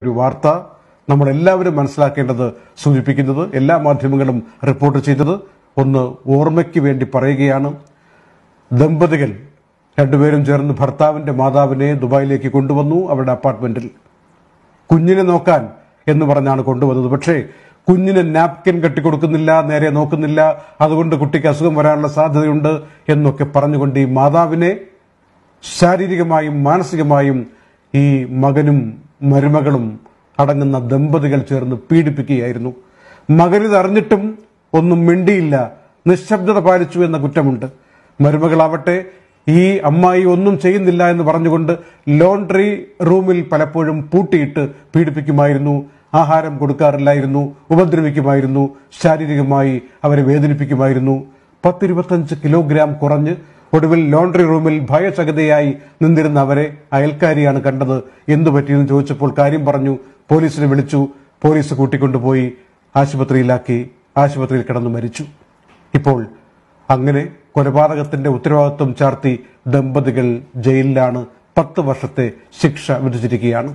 ഒരു വാർത്ത നമ്മൾ എല്ലാവരും മനസ്സിലാക്കേണ്ടത് സൂചിപ്പിക്കുന്നത് എല്ലാ മാധ്യമങ്ങളും റിപ്പോർട്ട് ചെയ്തത് ഒന്ന് ഓർമ്മയ്ക്ക് വേണ്ടി പറയുകയാണ് ദമ്പതികൾ രണ്ടുപേരും ചേർന്ന് ഭർത്താവിന്റെ മാതാവിനെ ദുബായിലേക്ക് കൊണ്ടുവന്നു അവരുടെ അപ്പാർട്ട്മെന്റിൽ കുഞ്ഞിനെ നോക്കാൻ എന്ന് പറഞ്ഞാണ് കൊണ്ടുവന്നത് പക്ഷേ കുഞ്ഞിന് നാപ്കിൻ കെട്ടിക്കൊടുക്കുന്നില്ല നേരെ നോക്കുന്നില്ല അതുകൊണ്ട് കുട്ടിക്ക് അസുഖം വരാനുള്ള സാധ്യതയുണ്ട് എന്നൊക്കെ പറഞ്ഞുകൊണ്ട് ഈ മാതാവിനെ ശാരീരികമായും മാനസികമായും ഈ മകനും മരുമകളും അടങ്ങുന്ന ദമ്പതികൾ ചേർന്ന് പീഡിപ്പിക്കുകയായിരുന്നു മകനിത് അറിഞ്ഞിട്ടും ഒന്നും മിണ്ടിയില്ല നിശബ്ദത പാലിച്ചു എന്ന കുറ്റമുണ്ട് മരുമകളാവട്ടെ ഈ അമ്മായി ഒന്നും ചെയ്യുന്നില്ല എന്ന് പറഞ്ഞുകൊണ്ട് ലോണ്ടറി റൂമിൽ പലപ്പോഴും പൂട്ടിയിട്ട് പീഡിപ്പിക്കുമായിരുന്നു ആഹാരം കൊടുക്കാറില്ലായിരുന്നു ഉപദ്രവിക്കുമായിരുന്നു ശാരീരികമായി അവരെ വേദനിപ്പിക്കുമായിരുന്നു പത്തിരുപത്തഞ്ച് കിലോഗ്രാം കുറഞ്ഞ് ഒടുവിൽ ലോണ്ടറി റൂമിൽ ഭയചകിതയായി നിന്നിരുന്ന അവരെ അയൽക്കാരിയാണ് കണ്ടത് എന്തു പറ്റിയെന്ന് ചോദിച്ചപ്പോൾ കാര്യം പറഞ്ഞു പോലീസിനെ വിളിച്ചു പോലീസ് കൂട്ടിക്കൊണ്ടുപോയി ആശുപത്രിയിലാക്കി ആശുപത്രിയിൽ കിടന്നു മരിച്ചു ഇപ്പോൾ അങ്ങനെ കൊലപാതകത്തിന്റെ ഉത്തരവാദിത്വം ചാർത്തി ദമ്പതികൾ ജയിലിലാണ് പത്ത് വർഷത്തെ ശിക്ഷ വിധിച്ചിരിക്കുകയാണ്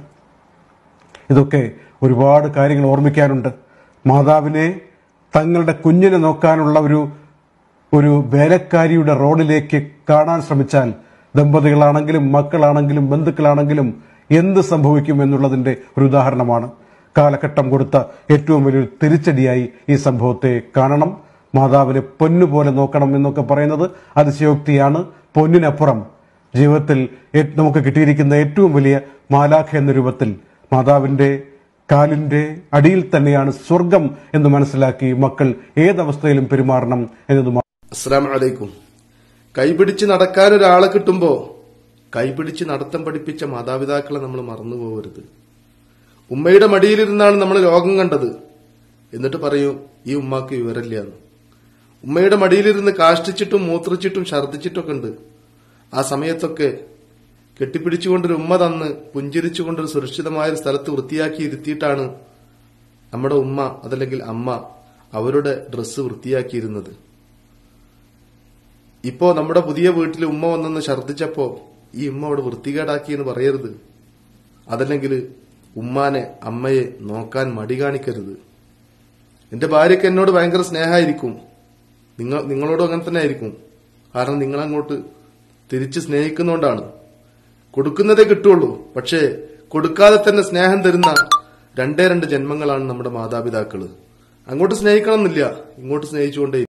ഇതൊക്കെ ഒരുപാട് കാര്യങ്ങൾ ഓർമ്മിക്കാനുണ്ട് മാതാവിനെ തങ്ങളുടെ കുഞ്ഞിനെ നോക്കാനുള്ള ഒരു ഒരു വേലക്കാരിയുടെ റോഡിലേക്ക് കാണാൻ ശ്രമിച്ചാൽ ദമ്പതികളാണെങ്കിലും മക്കളാണെങ്കിലും ബന്ധുക്കളാണെങ്കിലും എന്ത് സംഭവിക്കും എന്നുള്ളതിന്റെ ഒരു ഉദാഹരണമാണ് കാലഘട്ടം കൊടുത്ത ഏറ്റവും വലിയൊരു തിരിച്ചടിയായി ഈ സംഭവത്തെ കാണണം മാതാവിനെ പൊന്നുപോലെ നോക്കണം എന്നൊക്കെ പറയുന്നത് അതിശയോക്തിയാണ് പൊന്നിനപ്പുറം ജീവിതത്തിൽ ഏ- നമുക്ക് കിട്ടിയിരിക്കുന്ന ഏറ്റവും വലിയ മാലാഖ എന്ന രൂപത്തിൽ മാതാവിന്റെ കാലിന്റെ അടിയിൽ തന്നെയാണ് സ്വർഗം എന്ന് മനസ്സിലാക്കി മക്കൾ ഏതവസ്ഥയിലും പെരുമാറണം എന്നത് അസ്സാം വലൈക്കും കൈപിടിച്ച് നടക്കാൻ ഒരാളെ കിട്ടുമ്പോ കൈപിടിച്ച് നടത്തം പഠിപ്പിച്ച മാതാപിതാക്കളെ നമ്മൾ മറന്നു പോകരുത് ഉമ്മയുടെ മടിയിലിരുന്നാണ് നമ്മൾ ലോകം കണ്ടത് എന്നിട്ട് പറയൂ ഈ ഉമ്മാക്ക് വിവരമില്ല എന്ന് ഉമ്മയുടെ മടിയിലിരുന്ന് കാഷ്ടിച്ചിട്ടും മൂത്രിച്ചിട്ടും ഛർദ്ദിച്ചിട്ടൊക്കെ ഉണ്ട് ആ സമയത്തൊക്കെ കെട്ടിപ്പിടിച്ചുകൊണ്ടൊരു ഉമ്മ തന്ന് പുഞ്ചിരിച്ചുകൊണ്ടൊരു സുരക്ഷിതമായ ഒരു സ്ഥലത്ത് വൃത്തിയാക്കി ഇരുത്തിയിട്ടാണ് നമ്മുടെ ഉമ്മ അതല്ലെങ്കിൽ അമ്മ അവരുടെ ഡ്രസ്സ് വൃത്തിയാക്കിയിരുന്നത് ഇപ്പോ നമ്മുടെ പുതിയ വീട്ടിൽ ഉമ്മ വന്നെന്ന് ഛർദ്ദിച്ചപ്പോ ഈ ഉമ്മ അവിടെ വൃത്തികേടാക്കി എന്ന് പറയരുത് അതല്ലെങ്കിൽ ഉമ്മാനെ അമ്മയെ നോക്കാൻ മടി കാണിക്കരുത് എന്റെ ഭാര്യയ്ക്ക് എന്നോട് ഭയങ്കര സ്നേഹമായിരിക്കും നിങ്ങൾ നിങ്ങളോടും അങ്ങനെ തന്നെ ആയിരിക്കും കാരണം നിങ്ങളങ്ങോട്ട് തിരിച്ച് സ്നേഹിക്കുന്നോണ്ടാണ് കൊടുക്കുന്നതേ കിട്ടുള്ളൂ പക്ഷേ കൊടുക്കാതെ തന്നെ സ്നേഹം തരുന്ന രണ്ടേ രണ്ട് ജന്മങ്ങളാണ് നമ്മുടെ മാതാപിതാക്കള് അങ്ങോട്ട് സ്നേഹിക്കണം എന്നില്ല ഇങ്ങോട്ട് സ്നേഹിച്ചുകൊണ്ടേ